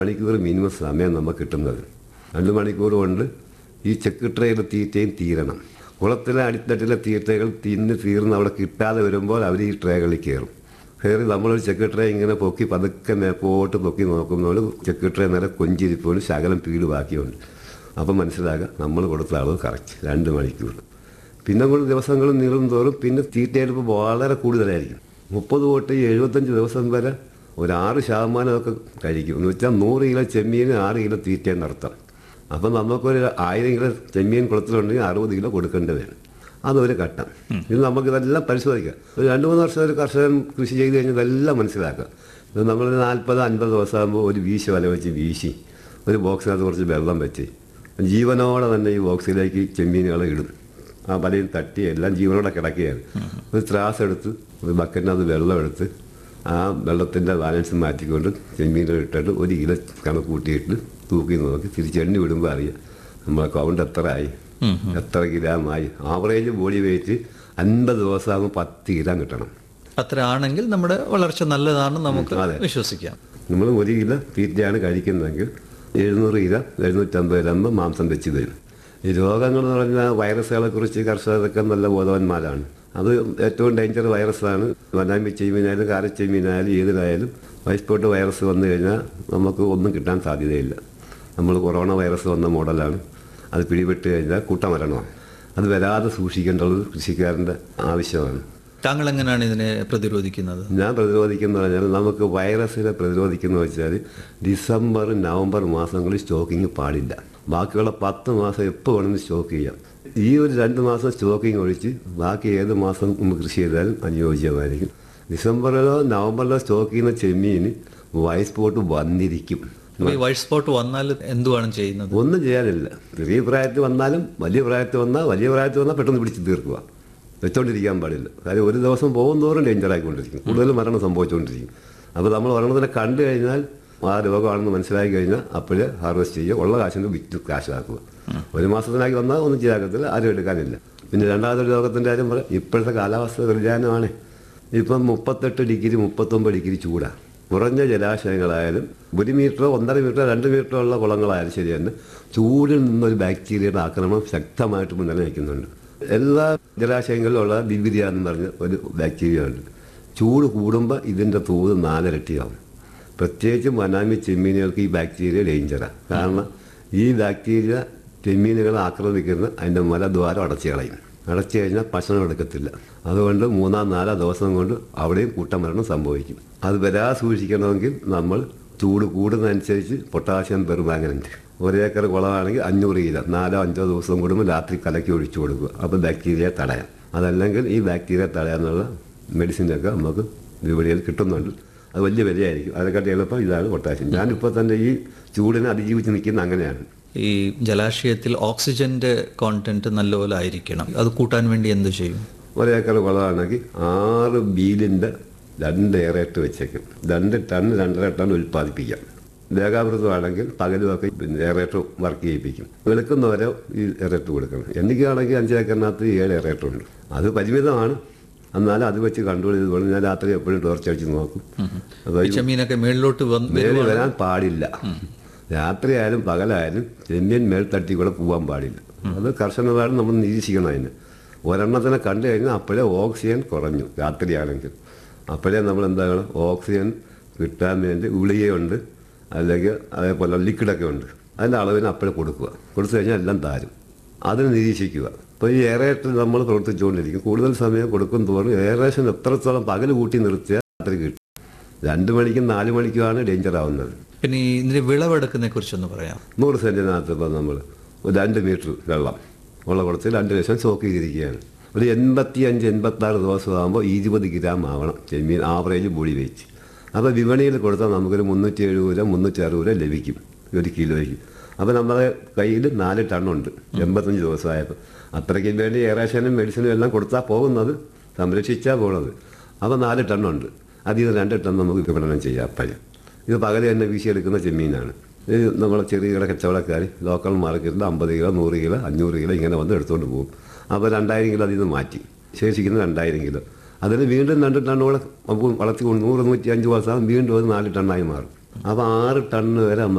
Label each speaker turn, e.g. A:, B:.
A: മണിക്കൂർ മിനിമം സമയം നമുക്ക് കിട്ടുന്നത് രണ്ട് മണിക്കൂർ കൊണ്ട് ഈ ചെക്കിട്രയിലെ തീറ്റയും തീരണം കുളത്തിലെ അടിത്തട്ടിലെ തീറ്റകൾ തിന്ന് തീർന്ന് അവിടെ കിട്ടാതെ വരുമ്പോൾ അവർ ഈ ട്രേകളിൽ കയറും കയറി നമ്മളൊരു ചെക്കിട്രേ ഇങ്ങനെ പൊക്കി പതുക്കെ മേപ്പോട്ട് പൊക്കി നോക്കുമ്പോൾ ചെക്കിട്രേ നേരെ കൊഞ്ചിരിപ്പോണ്ട് ശകലം പീട് ബാക്കിയുണ്ട് അപ്പം മനസ്സിലാക്കുക നമ്മൾ കൊടുത്ത അളവ് കറക്റ്റ് രണ്ട് മണിക്കൂർ പിന്നെ കൂടി ദിവസങ്ങൾ നീളും തോറും പിന്നെ തീറ്റയെടുപ്പ് വളരെ കൂടുതലായിരിക്കും മുപ്പത് തൊട്ട് എഴുപത്തഞ്ച് ദിവസം വരെ ഒരു ആറ് ശതമാനമൊക്കെ കഴിക്കും എന്ന് വെച്ചാൽ നൂറ് കിലോ ചെമ്മീന് ആറ് കിലോ തീറ്റയും നടത്താം അപ്പം നമുക്കൊരു ആയിരം കിലോ ചെമ്മീൻ കുളത്തിലുണ്ടെങ്കിൽ അറുപത് കിലോ കൊടുക്കേണ്ടി വരും അതൊരു ഘട്ടം ഇത് നമുക്ക് ഇതെല്ലാം പരിശോധിക്കാം ഒരു രണ്ട് മൂന്ന് വർഷം ഒരു കർഷകൻ കൃഷി ചെയ്ത് കഴിഞ്ഞാൽ ഇതെല്ലാം മനസ്സിലാക്കുക ഇത് നമ്മൾ നാൽപ്പത് അൻപത് ദിവസമാകുമ്പോൾ ഒരു വീശി വല വെച്ച് വീശി ഒരു ബോക്സിനകത്ത് കുറച്ച് വെള്ളം വെച്ച് ജീവനോടെ തന്നെ ഈ ബോക്സിലേക്ക് ചെമ്മീനുകളെ ഇടും ആ വലയും തട്ടി എല്ലാം ജീവനോടെ കിടക്കുകയാണ് ഒരു ത്രാസ് എടുത്ത് ഒരു ബക്കറ്റിനകത്ത് വെള്ളം എടുത്ത് ആ വെള്ളത്തിൻ്റെ ബാലൻസ് മാറ്റിക്കൊണ്ട് ചെമ്മീനുകൾ ഇട്ടിട്ട് ഒരു കിലോ കണക്ക് കൂട്ടിയിട്ട് തൂക്കി നോക്കി തിരിച്ചെണ്ണി വിടുമ്പോൾ അറിയാം നമ്മളെ കൗണ്ട് എത്ര ആയി എത്ര ഗ്രാമായി ആവറേജ് ബോഡി വെയിറ്റ് അൻപത് ദിവസമാകുമ്പോൾ പത്ത് ഗ്രാം കിട്ടണം
B: അത്ര ആണെങ്കിൽ നമ്മുടെ വളർച്ച നല്ലതാണ് നമുക്ക്
A: അതെ.
B: വിശ്വസിക്കാം
A: നമ്മൾ ഒരു കിലോ തീറ്റയാണ് കഴിക്കുന്നതെങ്കിൽ എഴുന്നൂറ് കിലോ എഴുന്നൂറ്റമ്പത് ഗ്രാം മാംസം വെച്ച് തരും ഈ രോഗങ്ങൾ എന്ന് പറഞ്ഞാൽ വൈറസുകളെ കുറിച്ച് കർഷകരൊക്കെ നല്ല ബോധവാന്മാരാണ് അത് ഏറ്റവും ഡേഞ്ചർ വൈറസാണ് വനാമി ചെമ്മീനായാലും കാരച്ചെമ്മീനായാലും ഏതിനായാലും വൈസ്പോട്ട് വൈറസ് വന്നു കഴിഞ്ഞാൽ നമുക്ക് ഒന്നും കിട്ടാൻ സാധ്യതയില്ല നമ്മൾ കൊറോണ വൈറസ് വന്ന മോഡലാണ് അത് പിടിപെട്ട് കഴിഞ്ഞാൽ കൂട്ടമരണമാണ് അത് വരാതെ സൂക്ഷിക്കേണ്ടത് കൃഷിക്കാരൻ്റെ ആവശ്യമാണ്
B: താങ്കൾ എങ്ങനെയാണ് ഇതിനെ പ്രതിരോധിക്കുന്നത്
A: ഞാൻ പ്രതിരോധിക്കുന്ന പറഞ്ഞാൽ നമുക്ക് വൈറസിനെ പ്രതിരോധിക്കുന്ന വെച്ചാൽ ഡിസംബർ നവംബർ മാസങ്ങളിൽ സ്റ്റോക്കിങ് പാടില്ല ബാക്കിയുള്ള പത്ത് മാസം എപ്പോൾ വേണമെങ്കിലും സ്റ്റോക്ക് ചെയ്യാം ഈ ഒരു രണ്ട് മാസം സ്റ്റോക്കിങ് ഒഴിച്ച് ബാക്കി ഏത് മാസം നമ്മൾ കൃഷി ചെയ്താലും അനുയോജ്യമായിരിക്കും ഡിസംബറിലോ നവംബറിലോ സ്റ്റോക്ക് ചെയ്യുന്ന ചെമ്മീന് വൈസ് പോട്ട് വന്നിരിക്കും
B: അപ്പൊ ഈ വൈറ്റ് സ്പോട്ട് വന്നാൽ എന്തുവാണ് ചെയ്യുന്നത്
A: ഒന്നും ചെയ്യാനില്ല ചെറിയ പ്രായത്തിൽ വന്നാലും വലിയ പ്രായത്തിൽ വന്നാൽ വലിയ പ്രായത്തിൽ വന്നാൽ പെട്ടെന്ന് പിടിച്ച് തീർക്കുക വെച്ചോണ്ടിരിക്കാൻ പാടില്ല കാര്യം ഒരു ദിവസം പോകുന്നതോറും ഡേഞ്ചർ ആയിക്കൊണ്ടിരിക്കും കൂടുതൽ മരണം സംഭവിച്ചുകൊണ്ടിരിക്കും അപ്പോൾ നമ്മൾ ഒരെണ്ണത്തിനെ കണ്ടു കഴിഞ്ഞാൽ ആ രോഗമാണെന്ന് മനസ്സിലാക്കി കഴിഞ്ഞാൽ അപ്പോഴേ ഹാർവെസ്റ്റ് ചെയ്യുക ഉള്ള കാശിന് വിറ്റ് കാശാക്കുക ഒരു മാസത്തിനാക്കി വന്നാൽ ഒന്നും ചെയ്യാക്കത്തില്ല ആരും എടുക്കാനില്ല പിന്നെ രണ്ടാമതൊരു രോഗത്തിൻ്റെ കാര്യം പറയാം ഇപ്പോഴത്തെ കാലാവസ്ഥ വ്യതിയാനമാണ് ഇപ്പം മുപ്പത്തെട്ട് ഡിഗ്രി മുപ്പത്തൊമ്പത് ഡിഗ്രി ചൂടാണ് കുറഞ്ഞ ജലാശയങ്ങളായാലും ഒരു മീറ്ററോ ഒന്നര മീറ്ററോ രണ്ട് മീറ്ററോ ഉള്ള കുളങ്ങളായാലും ശരി തന്നെ ചൂടിൽ നിന്നൊരു ബാക്ടീരിയയുടെ ആക്രമണം ശക്തമായിട്ട് നിലനിൽക്കുന്നുണ്ട് എല്ലാ ജലാശയങ്ങളിലുള്ള ബിബിരിയ എന്ന് പറഞ്ഞ ഒരു ബാക്ടീരിയ ഉണ്ട് ചൂട് കൂടുമ്പോൾ ഇതിൻ്റെ തോത് നാലിരട്ടിയാവും പ്രത്യേകിച്ചും വനാമി ചെമ്മീനുകൾക്ക് ഈ ബാക്ടീരിയ ഡേഞ്ചറാണ് കാരണം ഈ ബാക്ടീരിയ ചെമ്മീനുകളെ ആക്രമിക്കുന്ന അതിൻ്റെ മലദ്വാരം അടച്ചു കളയും അടച്ചു കഴിഞ്ഞാൽ ഭക്ഷണം എടുക്കത്തില്ല അതുകൊണ്ട് മൂന്നാം നാലാം ദിവസം കൊണ്ട് അവിടെയും കൂട്ടമരണം സംഭവിക്കും അത് വരാതെ സൂക്ഷിക്കണമെങ്കിൽ നമ്മൾ ചൂട് കൂടുന്നതനുസരിച്ച് പൊട്ടാസ്യം പെർമാങ്ങനൻറ്റ് ഒരേക്കർ കുളമാണെങ്കിൽ അഞ്ഞൂറ് കിലോ നാലോ അഞ്ചോ ദിവസം കൂടുമ്പോൾ രാത്രി കലക്കി ഒഴിച്ചു കൊടുക്കുക അപ്പോൾ ബാക്ടീരിയ തടയാം അതല്ലെങ്കിൽ ഈ ബാക്ടീരിയ തടയാനുള്ള മെഡിസിനൊക്കെ നമുക്ക് വിപണിയിൽ കിട്ടുന്നുണ്ട് അത് വലിയ വിലയായിരിക്കും അതിനെക്കാട്ടി എളുപ്പം ഇതാണ് പൊട്ടാസ്യം ഞാനിപ്പോൾ തന്നെ ഈ ചൂടിനെ അതിജീവിച്ച് നിൽക്കുന്ന അങ്ങനെയാണ്
B: ഈ ജലാശയത്തിൽ ഓക്സിജന്റെ കോണ്ടന്റ് നല്ലപോലെ ആയിരിക്കണം അത് കൂട്ടാൻ വേണ്ടി എന്ത് ചെയ്യും
A: ഒരേക്കർ കുളമാണെങ്കിൽ ആറ് ബീലിൻ്റെ രണ്ട് എയറേറ്റ് വെച്ചേക്കും രണ്ട് ടൺ രണ്ടര ടൺ ഉൽപ്പാദിപ്പിക്കാം ദേഹാമൃതമാണെങ്കിൽ പകലുമൊക്കെ എയറേറ്റർ വർക്ക് ചെയ്യിപ്പിക്കും വെളുക്കുന്നവരെ ഈ എയറേറ്റർ കൊടുക്കണം എനിക്കാണെങ്കിൽ അഞ്ചേക്കറിനകത്ത് ഏഴ് എയറേറ്റർ ഉണ്ട് അത് പരിമിതമാണ് എന്നാലും അത് വെച്ച് കൺട്രോൾ ചെയ്തുകൊണ്ട് ഞാൻ രാത്രി എപ്പോഴും ടോർച്ച് അടിച്ച് നോക്കും അപ്പോൾ
B: ഈ ചെമ്മീനൊക്കെ മേളിലോട്ട് വന്ന്
A: മേളിൽ വരാൻ പാടില്ല രാത്രിയായാലും പകലായാലും ചെമ്മീൻ മേൽ തട്ടി കൂടെ പോകാൻ പാടില്ല അത് കർശനമായിട്ട് നമ്മൾ നിരീക്ഷിക്കണം അതിന് ഒരെണ്ണത്തിനെ കണ്ടു കഴിഞ്ഞാൽ അപ്പോഴേ ഓക്സിജൻ കുറഞ്ഞു രാത്രിയാണെങ്കിൽ അപ്പോഴേ നമ്മൾ എന്താണ് ഓക്സിജൻ കിട്ടാൻ വേണ്ടി ഗുളികയുണ്ട് അല്ലെങ്കിൽ അതേപോലെ ലിക്വിഡൊക്കെ ഉണ്ട് അതിൻ്റെ അളവിന് അപ്പോഴേ കൊടുക്കുക കൊടുത്തു കഴിഞ്ഞാൽ എല്ലാം താരും അതിന് നിരീക്ഷിക്കുക അപ്പോൾ ഈ എയറേറ്റർ നമ്മൾ പ്രവർത്തിച്ചുകൊണ്ടിരിക്കും കൂടുതൽ സമയം കൊടുക്കും തോറും എയറേഷൻ എത്രത്തോളം പകൽ കൂട്ടി നിർത്തിയാൽ രാത്രി കിട്ടും രണ്ട് മണിക്കും നാല് മണിക്കുമാണ് ഡേഞ്ചർ ആവുന്നത്
B: പിന്നെ ഈ ഇതിന്റെ വിളവെടുക്കുന്നതിനെ കുറിച്ചൊന്ന് പറയാം
A: നൂറ് സെൻറ്റിനകത്ത് ഇപ്പോൾ നമ്മൾ ഒരു രണ്ട് മീറ്റർ വെള്ളം ഉള്ള കുളത്തിൽ രണ്ട് ലക്ഷം സ്റ്റോക്ക് ചെയ്തിരിക്കുകയാണ് ഒരു എൺപത്തി അഞ്ച് എൺപത്തി ആറ് ദിവസമാകുമ്പോൾ ഇരുപത് ഗ്രാം ആവണം ചെമ്മീൻ ആവറേജ് ബോഡി വെയിറ്റ് അപ്പോൾ വിപണിയിൽ കൊടുത്താൽ നമുക്കൊരു മുന്നൂറ്റി എഴുപത് രൂപ മുന്നൂറ്റി അറുപത് രൂപ ലഭിക്കും ഒരു കിലോയ്ക്ക് അപ്പോൾ നമ്മുടെ കയ്യിൽ നാല് ടണ്ണുണ്ട് എൺപത്തഞ്ച് ദിവസമായപ്പോൾ അത്രയ്ക്ക് വേണ്ടി എയറേഷനും മെഡിസിനും എല്ലാം കൊടുത്താൽ പോകുന്നത് സംരക്ഷിച്ചാൽ പോകുന്നത് അപ്പോൾ നാല് ടണ്ണുണ്ട് അതിൽ നിന്ന് രണ്ട് ടൺ നമുക്ക് വിപണനം ചെയ്യാം അപ്പോഴും ഇത് പകല് തന്നെ വീശിയെടുക്കുന്ന ചെമ്മീനാണ് ഇത് നമ്മളെ ചെറുകിട കച്ചവടക്കാർ ലോക്കൽ മാർക്കറ്റിൽ അമ്പത് കിലോ നൂറ് കിലോ അഞ്ഞൂറ് കിലോ ഇങ്ങനെ വന്ന് എടുത്തുകൊണ്ട് പോകും അപ്പോൾ രണ്ടായിരം കിലോ അതിൽ നിന്ന് മാറ്റി ശേഷിക്കുന്ന രണ്ടായിരം കിലോ അതിന് വീണ്ടും രണ്ട് ടണ്ണ് കൂടെ നമുക്ക് വളർത്തി കൊണ്ട് നൂറ് നൂറ്റി അഞ്ച് ദിവസം വീണ്ടും അത് നാല് ടണ്ണായി മാറും അപ്പോൾ ആറ് ടണ്ണ് വരെ